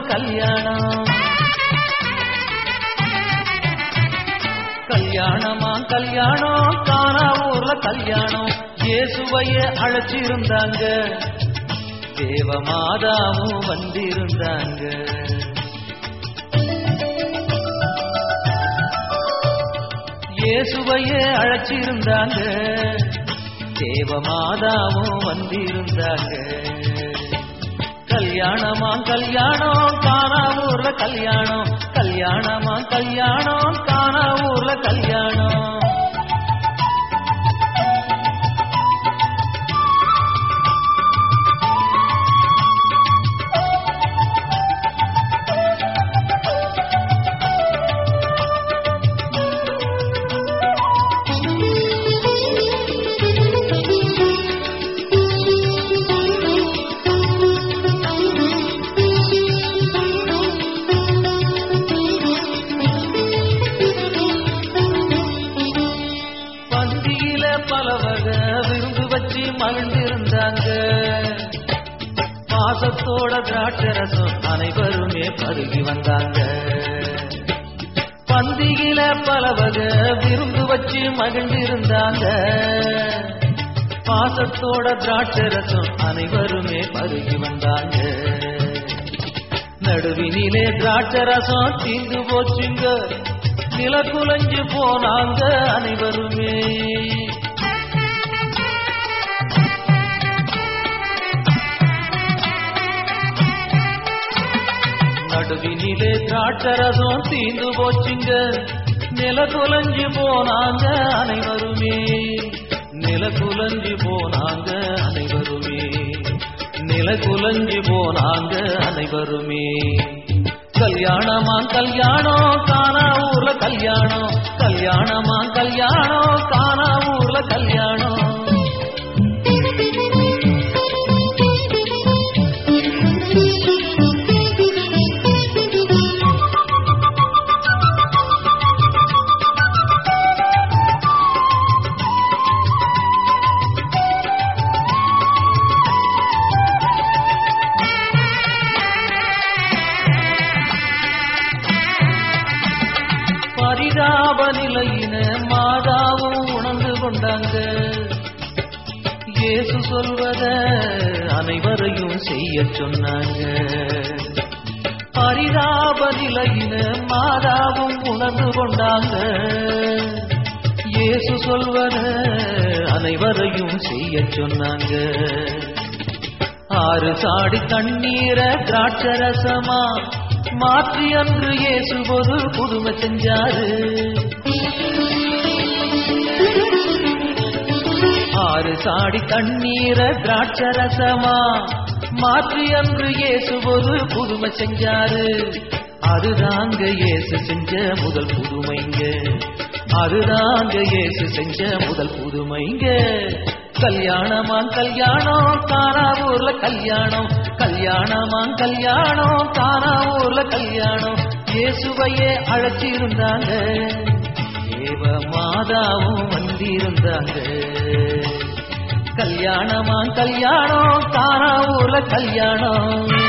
கல்யாணம் கல்யாணமா கல்யாணம் காணா ஊர்ல கல்யாணம் இயேசுவைய அழைச்சிருந்தாங்க தேவமாதாவும் வந்திருந்தாங்க இயேசுவையே அழைச்சிருந்தாங்க தேவமாதாவும் வந்திருந்தாங்க கல்யாணமா கல்யாணம் காணா ஊர்ல கல்யாணம் கல்யாணமா கல்யாணம் காணா ஊர்ல கல்யாணம் பந்தியில பல வகை விருந்து வச்சு மகிழ்ந்திருந்தாங்க பாசத்தோட திராட்சரசம் அனைவருமே பருகி வந்தாங்க பந்தியில பல வகை விருந்து வச்சு மகிழ்ந்திருந்தாங்க பாசத்தோட திராட்சரசம் அனைவருமே பருகி வந்தாங்க நடுவினிலே திராட்சரசம் தீந்து போச்சுங்க நில குலைஞ்சு போனாங்க அனைவருமே நடுவினிலே திராட்சரசம் தீந்து போச்சுங்க நில குலைஞ்சு போனாங்க அனைவருமே நில குலைஞ்சு போனாங்க அனைவருமே நில குலைஞ்சு போனாங்க அனைவருமே கல்யாணமா கல்யாணம் காணா ஊர்ல கல்யாணம் கல்யாணமா கல்யாணம் காணா ஊர்ல கல்யாணம் பரிதாப நிலையின மாதாவும் உணர்ந்து கொண்டாங்க இயேசு சொல்வத அனைவரையும் செய்ய சொன்னாங்க பரிதாப நிலையின மாதாவும் உணர்ந்து கொண்டாங்க இயேசு சொல்வத அனைவரையும் செய்ய சொன்னாங்க ஆறு சாடி தண்ணீர திராட்சரசமா மாற்றி அன்று இயேசு ஒரு புதுமை செஞ்சாரு ஆறு சாடி தண்ணீர திராட்சரசமா மாற்றி அன்று இயேசு ஒரு புதுமை செஞ்சாரு அதுதாங்க இயேசு செஞ்ச முதல் புதுமைங்க அதுதாங்க இயேசு செஞ்ச முதல் புதுமைங்க கல்யாணமா கல்யாணம் காணா ஊர்ல கல்யாணம் கல்யாணமா கல்யாணம் காணா ஊர்ல கல்யாணம் இயேசுவையே அழைச்சிருந்தாங்க தேவ மாதாவும் வந்திருந்தாங்க கல்யாணமா கல்யாணம் காணா ஊர்ல கல்யாணம்